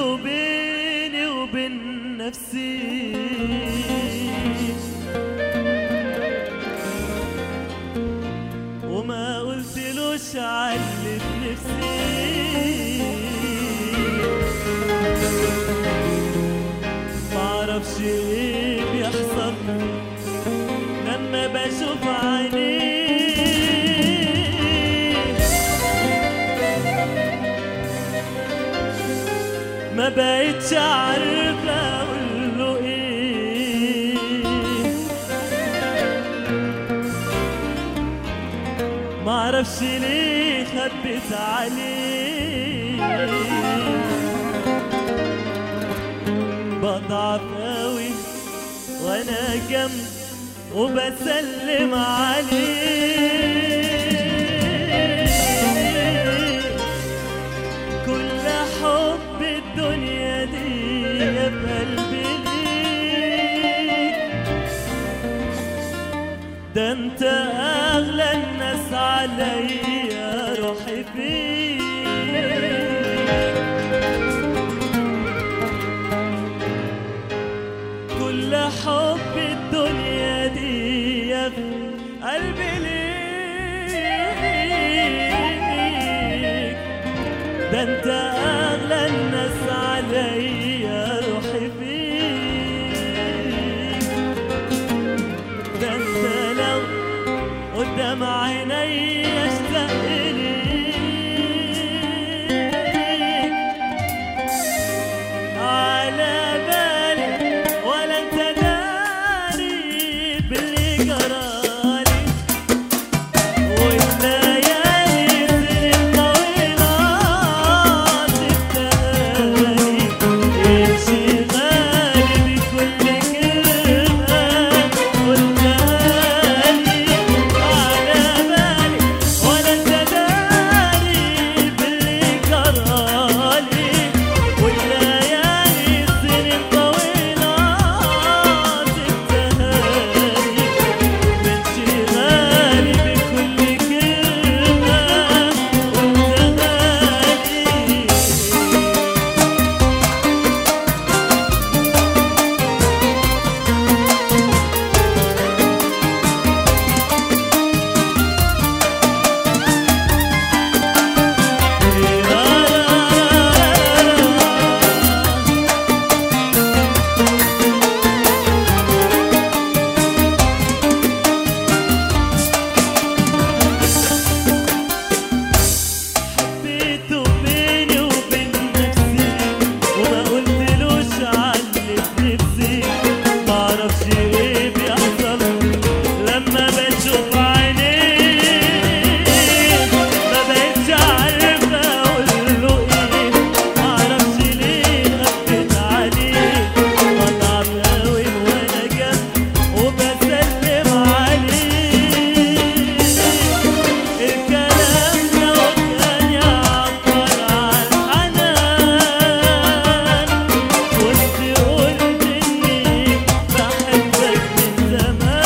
حبيته بيني وبين نفسي وما قلتلوش علي بنفسي معرفش ايه بيحصل لما بشوف عينيه ما بقتش عارف اقول له ايه ما اعرفش ليه خبيت عليه بضعف قوي وانا جنب وبسلم عليه كل حب الدنيا دي يا قلبي ليك ده انت اغلى الناس عليا روحي فيك كل حب الدنيا دي يا قلبي ليك ده انت اغلى الناس عليا روحي فيك ده انت لو قدام عيني اشتاق ليك على بالي ولا انت داري باللي جرالي والليالي سنين طويلة سبتهالي يمشي غالي بكل كلمة قلتها لي على بالي ولا انت داري باللي جرالي والليالي سنين طويلة سبتها لي بنتي غالي بكل كلمة قلتها لي حبيته بيني وبين نفسي وما قلتلوش علي بنفسي معرفش ايه بيحصل لما بشوف عينيه ما بقتش عارف اقول له ايه معرفش ليه خبيت عليه بضعف قوي وانا جنب وبسلم عليه الكلام لو كان يعبر عن حنان كنت قلت اني بحبك من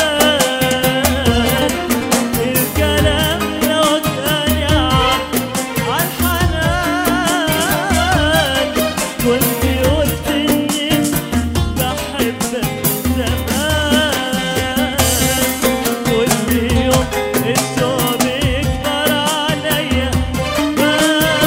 زمان الكلام لو كان يعبر عن حنان كنت قلت اني بحبك من زمان كل يوم الشوق بيكتر عليا ما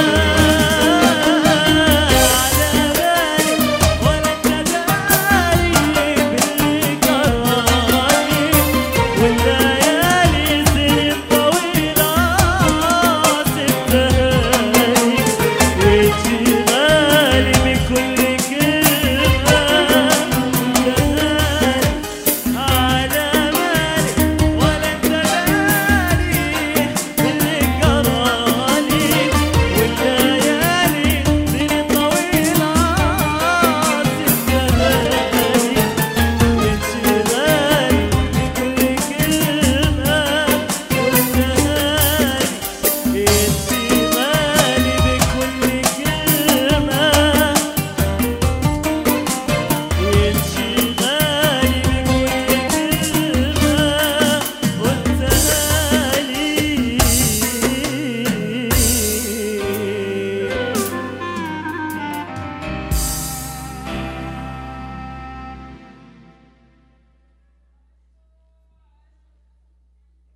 على بالي ولا انت داري باللي جرالي والليالي سنين طويلة سبتها لي وانتي غالي بكل